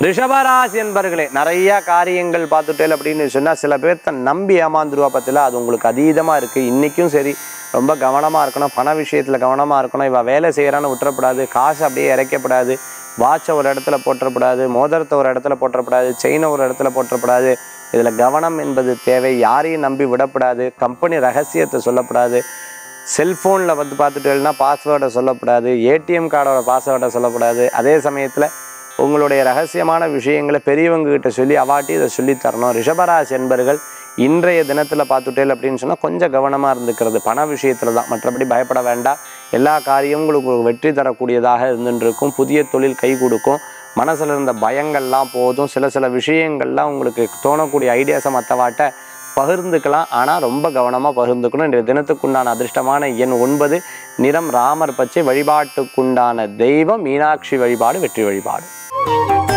ரிஷபராசி என்பர்களே நிறைய காரியங்கள் பார்த்துட்டேன் அப்படின்னு சொன்னால் சில பேர்த்த நம்பி ஏமாந்துருவா பத்தில அது உங்களுக்கு அதீதமாக இருக்குது இன்றைக்கும் சரி ரொம்ப கவனமாக இருக்கணும் பண விஷயத்தில் கவனமாக இருக்கணும் இவள் வேலை செய்கிறான்னு விட்டுறப்படாது காசு அப்படியே இறைக்கப்படாது வாட்சை ஒரு இடத்துல போட்டுறப்படாது மோதிரத்தை ஒரு இடத்துல போட்டுறப்படாது செயினை ஒரு இடத்துல போட்டுறப்படாது இதில் கவனம் என்பது தேவை யாரையும் நம்பி விடப்படாது கம்பெனி ரகசியத்தை சொல்லப்படாது செல்ஃபோனில் வந்து பார்த்துட்டேன்னா பாஸ்வேர்டை சொல்லக்கூடாது ஏடிஎம் கார்டோட பாஸ்வேர்டை சொல்லக்கூடாது அதே சமயத்தில் உங்களுடைய ரகசியமான விஷயங்களை பெரியவங்க கிட்ட சொல்லி அவாட்டி இதை சொல்லித் தரணும் ரிஷபராசி என்பர்கள் இன்றைய தினத்தில் பார்த்துட்டேல் அப்படின்னு சொன்னால் கொஞ்சம் கவனமாக இருந்துக்கிறது பண விஷயத்தில் தான் மற்றபடி பயப்பட வேண்டாம் எல்லா காரியமும் உங்களுக்கு ஒரு வெற்றி தரக்கூடியதாக இருந்துட்டு இருக்கும் புதிய தொழில் கை கொடுக்கும் மனசில் இருந்த பயங்கள்லாம் போதும் சில சில விஷயங்கள்லாம் உங்களுக்கு தோணக்கூடிய ஐடியாஸை மற்றவாட்ட பகிர்ந்துக்கலாம் ஆனால் ரொம்ப கவனமாக பகிர்ந்துக்கணும் இன்றைய தினத்துக்குண்டான அதிர்ஷ்டமான எண் ஒன்பது நிறம் ராமர் பச்சை வழிபாட்டுக்குண்டான தெய்வம் மீனாட்சி வழிபாடு வெற்றி வழிபாடு